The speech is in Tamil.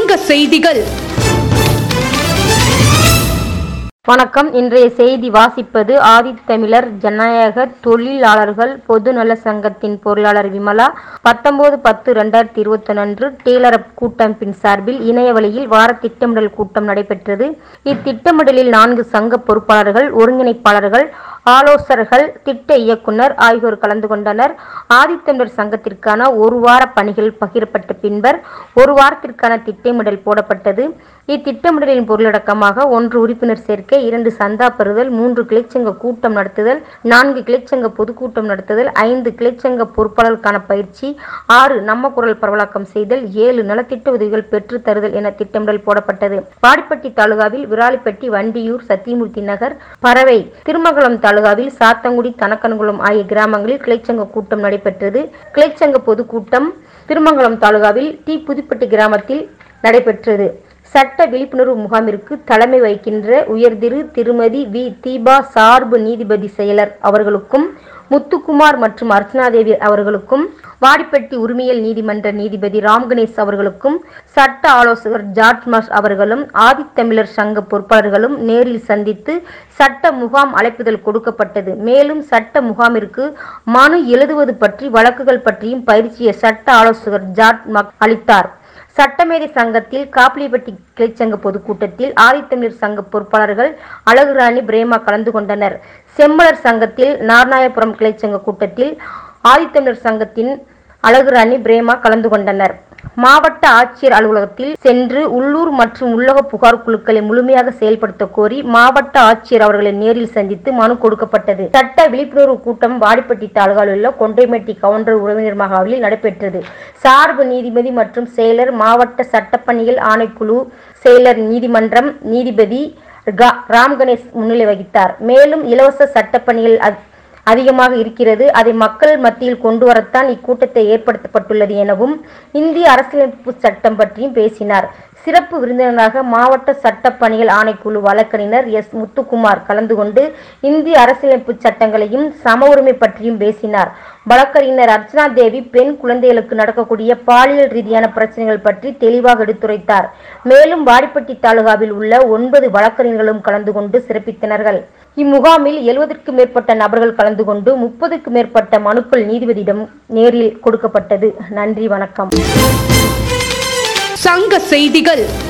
சங்க செய்திகள் வணக்கம் இன்றைய செய்தி வாசிப்பது ஆதித்தமிழர் ஜனநாயக தொழிலாளர்கள் பொதுநல சங்கத்தின் பொருளாளர் விமலா பத்தொன்பது பத்து ரெண்டாயிரத்தி இருபத்தி அன்று டீலரப் கூட்டமைப்பின் சார்பில் இணைய வழியில் வார திட்டமிடல் கூட்டம் நடைபெற்றது இத்திட்டமிடலில் நான்கு சங்க பொறுப்பாளர்கள் ஒருங்கிணைப்பாளர்கள் ஆலோசகர்கள் திட்ட இயக்குனர் ஆகியோர் கலந்து கொண்டனர் ஆதித்தமிழர் சங்கத்திற்கான ஒரு வார பணிகள் பகிரப்பட்ட பின்பர் ஒரு வாரத்திற்கான திட்டமிடல் போடப்பட்டது இத்திட்டமிடலின் பொருளடக்கமாக ஒன்று உறுப்பினர் சேர்க்கை இரண்டு சந்தா பெறுதல் மூன்று கிளைச்சங்க கூட்டம் நடத்துதல் நான்கு கிளைச்சங்க பொதுக்கூட்டம் நடத்துதல் ஐந்து கிளைச்சங்க பொறுப்பாளர்களுக்கான பயிற்சி ஆறு நம்ம குரல் பரவலாக்கம் செய்தல் ஏழு நலத்திட்ட உதவிகள் பெற்றுத் தருதல் என திட்டமிடல் போடப்பட்டது வாடிப்பட்டி தாலுகாவில் விராலிப்பட்டி வண்டியூர் சத்தியமூர்த்தி நகர் பறவை திருமங்கலம் தாலுகாவில் சாத்தங்குடி தனக்கன்குளம் ஆகிய கிராமங்களில் கிளைச்சங்க கூட்டம் நடைபெற்றது கிளைச்சங்க பொதுக்கூட்டம் திருமங்கலம் தாலுகாவில் டி புதுப்பட்டி கிராமத்தில் நடைபெற்றது சட்ட விழிப்புணர்வு முகாமிற்கு தலைமை வகிக்கின்ற உயர்திரு திருமதி வி தீபா சார்பு நீதிபதி செயலர் அவர்களுக்கும் முத்துக்குமார் மற்றும் அர்ச்சனாதேவி அவர்களுக்கும் வாடிப்பட்டி உரிமையல் நீதிமன்ற நீதிபதி ராம்கணேஷ் அவர்களுக்கும் சட்ட ஆலோசகர் ஜார்ஜ் மாஸ் அவர்களும் ஆதித்தமிழர் சங்க பொறுப்பாளர்களும் நேரில் சந்தித்து சட்ட முகாம் அழைப்புதல் கொடுக்கப்பட்டது மேலும் சட்ட முகாமிற்கு மனு எழுதுவது பற்றி வழக்குகள் பற்றியும் பயிற்சியை சட்ட ஆலோசகர் ஜார்ஜ் மக் அளித்தார் சட்டமேதை சங்கத்தில் காப்பிலிப்பட்டி கிளைச்சங்க பொதுக்கூட்டத்தில் ஆதித்தமிழர் சங்க பொறுப்பாளர்கள் அழகுராணி பிரேமா கலந்து கொண்டனர் செம்மலர் சங்கத்தில் நாராயணபுரம் கிளைச்சங்க கூட்டத்தில் ஆதித்தமிழர் சங்கத்தின் அழகுராணி பிரேமா கலந்து கொண்டனர் மாவட்ட ஆட்சியர் அலுவலகத்தில் சென்று உள்ளூர் மற்றும் உள்ளக புகார் குழுக்களை முழுமையாக செயல்படுத்த கோரி மாவட்ட ஆட்சியர் அவர்களை நேரில் சந்தித்து மனு கொடுக்கப்பட்டது சட்ட விழிப்புணர்வு கூட்டம் வாடிப்பட்டி தாலுகாவில் உள்ள கொண்டைமெட்டி கவுண்டர் உறவினர் மகாவில் நடைபெற்றது சார்பு நீதிபதி மற்றும் செயலர் மாவட்ட சட்டப்பணிகள் ஆணைக்குழு செயலர் நீதிமன்றம் நீதிபதி கா- ராம் கணேஷ் முன்னிலை வகித்தார் மேலும் இலவச சட்டப்பணிகள் அ- அதிகமாக இருக்கிறது அதை மக்கள் மத்தியில் கொண்டு வரத்தான் இக்கூட்டத்தை ஏற்படுத்தப்பட்டுள்ளது எனவும் இந்திய அரசியலமைப்பு சட்டம் பற்றியும் பேசினார் சிறப்பு விருந்தினராக மாவட்ட சட்டப்பணிகள் ஆணைக்குழு வழக்கறிஞர் எஸ் முத்துக்குமார் கலந்து கொண்டு இந்திய அரசியலமைப்பு சட்டங்களையும் சம உரிமை பற்றியும் பேசினார் வழக்கறிஞர் அர்ச்சனா தேவி பெண் குழந்தைகளுக்கு நடக்கக்கூடிய பாலியல் ரீதியான பிரச்சனைகள் பற்றி தெளிவாக எடுத்துரைத்தார் மேலும் வாடிப்பட்டி தாலுகாவில் உள்ள ஒன்பது வழக்கறிஞர்களும் கலந்து கொண்டு சிறப்பித்தனர்கள் இம்முகாமில் எழுபதற்கும் மேற்பட்ட நபர்கள் கலந்து கொண்டு முப்பதுக்கும் மேற்பட்ட மனுக்கள் நீதிபதியிடம் நேரில் கொடுக்கப்பட்டது நன்றி வணக்கம் சங்க செய்திகள்